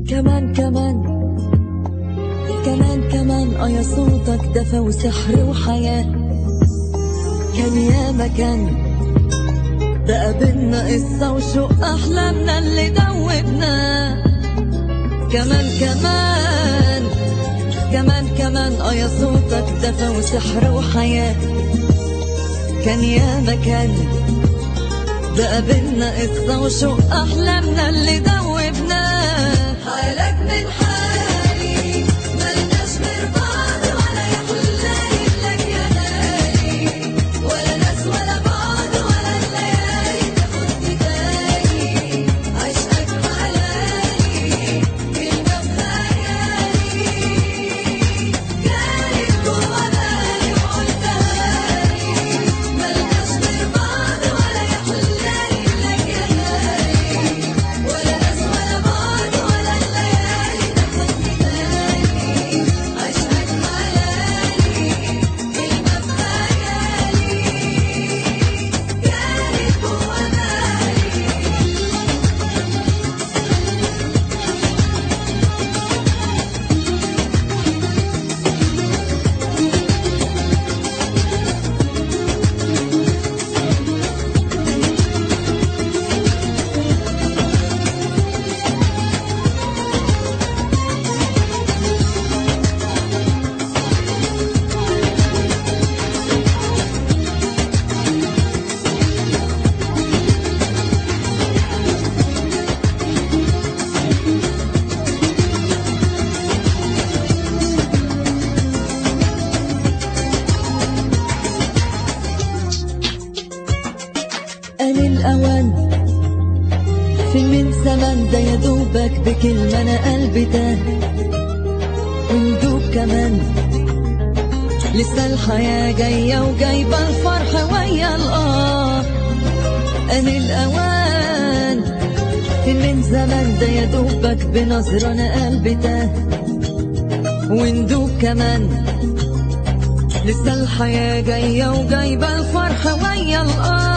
كمان كمان كمان كمان اه يا صوتك دفى وسحر وحياة كان يا مكان بقى بينا قصة وشوق أحلامنا اللي دوبنا كمان كمان كمان كمان اه يا صوتك دفى وسحر وحياة كان يا مكان بقى بينا قصة وشوق أحلامنا اللي دوبنا حالك من حالي ملناش غير بعض ولا يحلالي لك يا غالي ولا ناس ولا بعض ولا الليالي تاخدني تاني عشقك حلالي كلمة بخيالي جالي جوا بالي وقلتها لي ملناش غير بعض ولا يحلالي لك يا غالي ولا ناس ولا بعض ولا الليالي تاخدني تاني عشقك حلالي كلمة بخيالي جالي جوا بالي آن الأوان في من زمان ده يا دوبك بكلمة أنا قلبي تاه وندوب كمان لسه الحياة جاية وجايبة الفرح ويا الآه آن الأوان في من زمان ده يا دوبك بنظرة أنا قلبي تاه وندوب كمان لسه الحياة جاية وجايبة الفرح ويا الآه